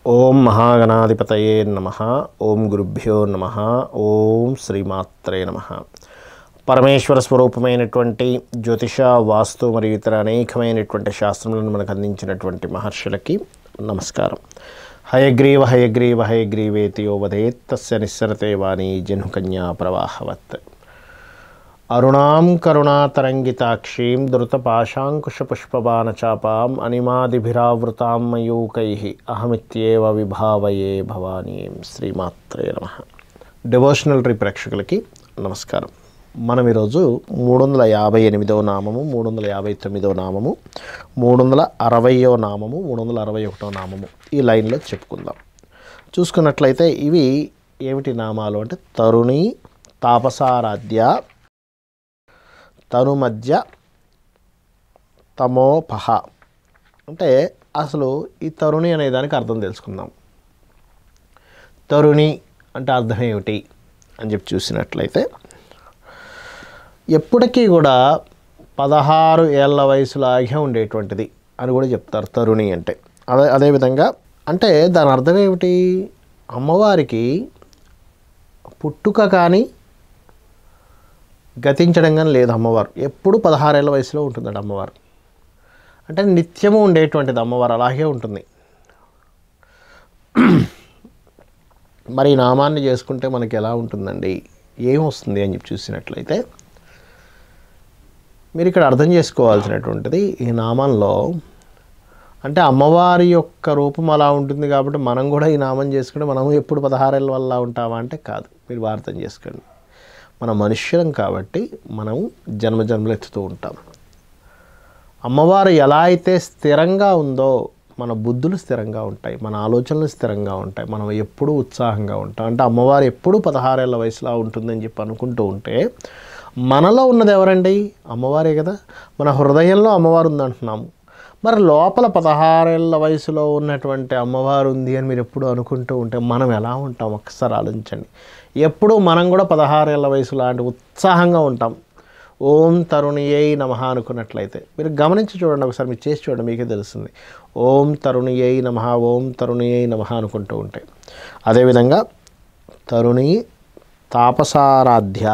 ఓం మహాగణాధిపతయే నమ ఓం గురుభ్యో నమ ఓం శ్రీమాత్రే నమ పరమేశ్వర స్వరూపమైనటువంటి జ్యోతిష వాస్తు మరియు ఇతర అనేకమైనటువంటి శాస్త్రములను మనకు అందించినటువంటి మహర్షులకి నమస్కారం హయగ్రీవ హయగ్రీవ హయగ్రీవేతి యోవదేత్ తస్య నిస్సరతే వాణి జన్హుకన్యా ప్రవాహవత్ అరుణాం కరుణాతరంగితాక్షీం ధృతపాశాంకుశపుష్పబాణచాపాం అనిమాదిభిరావృతాం మయూకై అహమిత్యేవ విభావయే భవానీం శ్రీమాత్రే నమ డివోషనల్ ట్రీ ప్రేక్షకులకి నమస్కారం మనం ఈరోజు మూడు వందల యాభై ఎనిమిదవ నామము మూడు వందల యాభై తొమ్మిదవ నామము మూడు వందల అరవయో నామము మూడు వందల అరవై ఒకటో నామము ఈ లైన్లో చెప్పుకుందాం చూసుకున్నట్లయితే ఇవి ఏమిటి నామాలు అంటే తరుణి తాపసారాధ్య తను మధ్య తమోపహ అంటే అసలు ఈ తరుణి అనే దానికి అర్థం తెలుసుకుందాం తరుణి అంటే అర్థం ఏమిటి అని చెప్పి చూసినట్లయితే ఎప్పటికీ కూడా పదహారు ఏళ్ళ వయసులాగే ఉండేటువంటిది అని కూడా చెప్తారు తరుణి అంటే అదే అదేవిధంగా అంటే దాని అర్థం ఏమిటి అమ్మవారికి పుట్టుక కానీ గతించడం కానీ లేదు అమ్మవారు ఎప్పుడు పదహారేళ్ళ వయసులో ఉంటుందండి అమ్మవారు అంటే నిత్యము ఉండేటువంటిది అమ్మవారు అలాగే ఉంటుంది మరి ఈ నామాన్ని చేసుకుంటే మనకి ఎలా ఉంటుందండి ఏం వస్తుంది అని చెప్పి చూసినట్లయితే మీరు ఇక్కడ అర్థం చేసుకోవాల్సినటువంటిది ఈ నామంలో అంటే అమ్మవారి యొక్క రూపం అలా ఉంటుంది కాబట్టి మనం కూడా ఈ నామం చేసుకుంటే మనం ఎప్పుడు పదహారేళ్ళ వల్ల ఉంటామా అంటే కాదు మీరు అర్థం చేసుకోండి మన మనుష్యులం కాబట్టి మనం జన్మ జన్మలు ఎత్తుతూ ఉంటాం అమ్మవారు ఎలా అయితే స్థిరంగా ఉందో మన బుద్ధులు స్థిరంగా ఉంటాయి మన ఆలోచనలు స్థిరంగా ఉంటాయి మనం ఎప్పుడూ ఉత్సాహంగా ఉంటాం అంటే అమ్మవారు ఎప్పుడూ పదహారేళ్ళ వయసులో ఉంటుందని చెప్పి అనుకుంటూ ఉంటే మనలో ఉన్నది ఎవరండి అమ్మవారే కదా మన హృదయంలో అమ్మవారు ఉందంటున్నాము మరి లోపల పదహారేళ్ళ వయసులో ఉన్నటువంటి అమ్మవారు ఉంది అని మీరు ఎప్పుడు అనుకుంటూ ఉంటే మనం ఎలా ఉంటాం ఒకసారి ఆలోచించండి ఎప్పుడు మనం కూడా పదహారేళ్ళ వయసు లాంటి ఉత్సాహంగా ఉంటాం ఓం తరుణియై నమ అనుకున్నట్లయితే మీరు గమనించి చూడండి ఒకసారి మీరు చేసి చూడండి మీకే తెలుస్తుంది ఓం తరుణియై నమ ఓం తరుణియై నమ అనుకుంటూ ఉంటాయి అదేవిధంగా తరుణి తాపసారాధ్య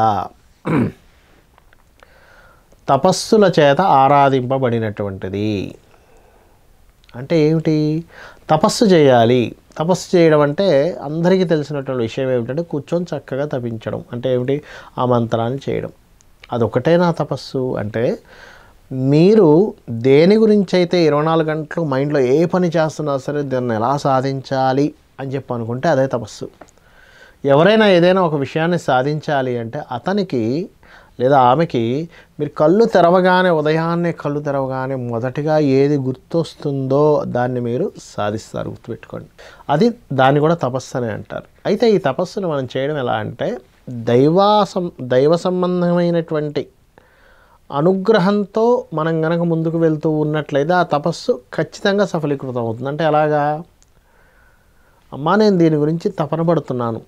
తపస్సుల చేత ఆరాధింపబడినటువంటిది అంటే ఏమిటి తపస్సు చేయాలి తపస్సు చేయడం అంటే అందరికీ తెలిసినటువంటి విషయం ఏమిటంటే కూర్చొని చక్కగా తపించడం అంటే ఏమిటి ఆ మంత్రాన్ని చేయడం అదొకటే నా తపస్సు అంటే మీరు దేని గురించి అయితే ఇరవై నాలుగు గంటలు మైండ్లో ఏ పని చేస్తున్నా సరే దాన్ని ఎలా సాధించాలి అని చెప్పి అనుకుంటే అదే తపస్సు ఎవరైనా ఏదైనా ఒక విషయాన్ని సాధించాలి అంటే అతనికి లేదా ఆమెకి మీరు కళ్ళు తెరవగానే ఉదయాన్నే కళ్ళు తెరవగానే మొదటిగా ఏది గుర్తొస్తుందో దాన్ని మీరు సాధిస్తారు గుర్తుపెట్టుకోండి అది దాన్ని కూడా తపస్సు అని అంటారు అయితే ఈ తపస్సును మనం చేయడం ఎలా అంటే దైవాసం దైవ సంబంధమైనటువంటి అనుగ్రహంతో మనం గనక ముందుకు వెళ్తూ ఉన్నట్లయితే ఆ తపస్సు ఖచ్చితంగా సఫలీకృతం అవుతుంది అంటే ఎలాగా అమ్మా నేను దీని గురించి తపన పడుతున్నాను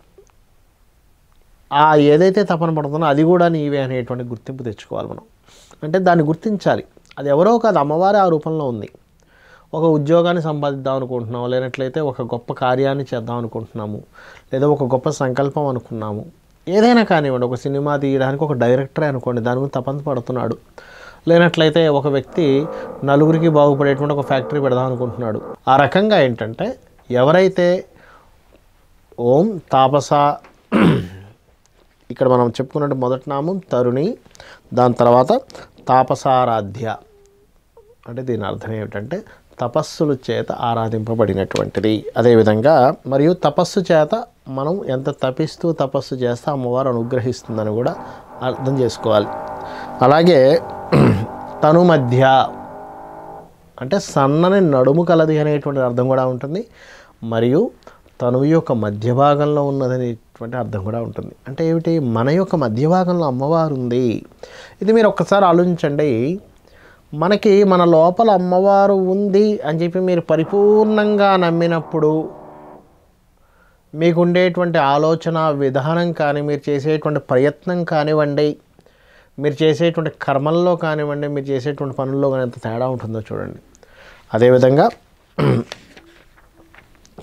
ఆ ఏదైతే తపన పడుతుందో అది కూడా నీవే అనేటువంటి గుర్తింపు తెచ్చుకోవాలి మనం అంటే దాన్ని గుర్తించాలి అది ఎవరో కాదు అమ్మవారి ఆ రూపంలో ఉంది ఒక ఉద్యోగాన్ని సంపాదిద్దాం అనుకుంటున్నాము లేనట్లయితే ఒక గొప్ప కార్యాన్ని చేద్దాం అనుకుంటున్నాము లేదా ఒక గొప్ప సంకల్పం అనుకున్నాము ఏదైనా కానివ్వండి ఒక సినిమా తీయడానికి ఒక డైరెక్టరే అనుకోండి దాని గురించి తపన పడుతున్నాడు లేనట్లయితే ఒక వ్యక్తి నలుగురికి బాగుపడేటువంటి ఒక ఫ్యాక్టరీ పెడదాం అనుకుంటున్నాడు ఆ రకంగా ఏంటంటే ఎవరైతే ఓం తాపస ఇక్కడ మనం చెప్పుకున్నట్టు మొదటి నామం తరుణి దాని తర్వాత తాపసారాధ్య అంటే దీని అర్థం ఏమిటంటే తపస్సుల చేత ఆరాధింపబడినటువంటిది అదేవిధంగా మరియు తపస్సు చేత మనం ఎంత తపిస్తూ తపస్సు చేస్తే అమ్మవారు అనుగ్రహిస్తుందని కూడా అర్థం చేసుకోవాలి అలాగే తను మధ్య అంటే సన్నని నడుము కలది అనేటువంటి అర్థం కూడా ఉంటుంది మరియు తనువు యొక్క మధ్య భాగంలో ఉన్నదనేటువంటి అర్థం కూడా ఉంటుంది అంటే ఏమిటి మన యొక్క మధ్య భాగంలో అమ్మవారు ఉంది ఇది మీరు ఒక్కసారి ఆలోచించండి మనకి మన లోపల అమ్మవారు ఉంది అని చెప్పి మీరు పరిపూర్ణంగా నమ్మినప్పుడు మీకు ఉండేటువంటి ఆలోచన విధానం కానీ మీరు చేసేటువంటి ప్రయత్నం కానివ్వండి మీరు చేసేటువంటి కర్మల్లో కానివ్వండి మీరు చేసేటువంటి పనుల్లో కానీ ఎంత తేడా ఉంటుందో చూడండి అదేవిధంగా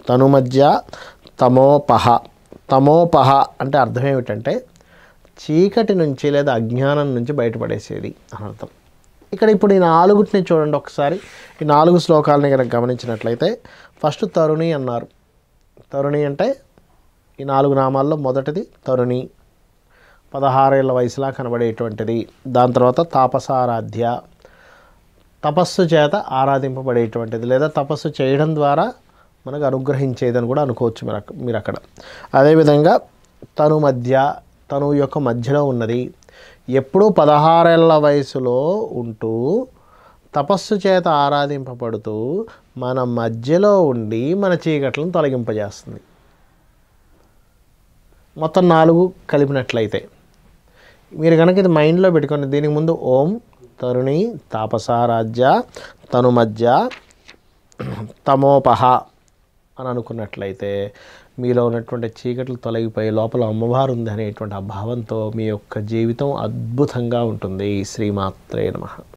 తను మధ్య తమోపహ తమోపహ అంటే అర్థం ఏమిటంటే చీకటి నుంచి లేదా అజ్ఞానం నుంచి బయటపడేసేది అని అర్థం ఇక్కడ ఇప్పుడు ఈ నాలుగుటిని చూడండి ఒకసారి ఈ నాలుగు శ్లోకాలని కనుక గమనించినట్లయితే ఫస్ట్ తరుణి అన్నారు తరుణి అంటే ఈ నాలుగు నామాల్లో మొదటిది తరుణి పదహారేళ్ల వయసులా కనబడేటువంటిది దాని తర్వాత తాపసారాధ్య తపస్సు చేత ఆరాధింపబడేటువంటిది లేదా తపస్సు చేయడం ద్వారా మనకు అనుగ్రహించేదని కూడా అనుకోవచ్చు మీరు అక్క- మీరు అక్కడ అదేవిధంగా తను మధ్య తను యొక్క మధ్యలో ఉన్నది ఎప్పుడూ పదహారేళ్ల వయసులో ఉంటూ తపస్సు చేత ఆరాధింపబడుతూ మన మధ్యలో ఉండి మన చీకట్లను తొలగింపజేస్తుంది మొత్తం నాలుగు కలిపినట్లయితే మీరు కనుక ఇది మైండ్లో పెట్టుకొని దీనికి ముందు ఓం తరుణి తాపసారాజ్య తను మధ్య తమోపహ అని అనుకున్నట్లయితే మీలో ఉన్నటువంటి చీకట్లు తొలగిపోయి లోపల అమ్మవారు ఉంది అనేటువంటి ఆ భావంతో మీ యొక్క జీవితం అద్భుతంగా ఉంటుంది శ్రీమాత్రే నమః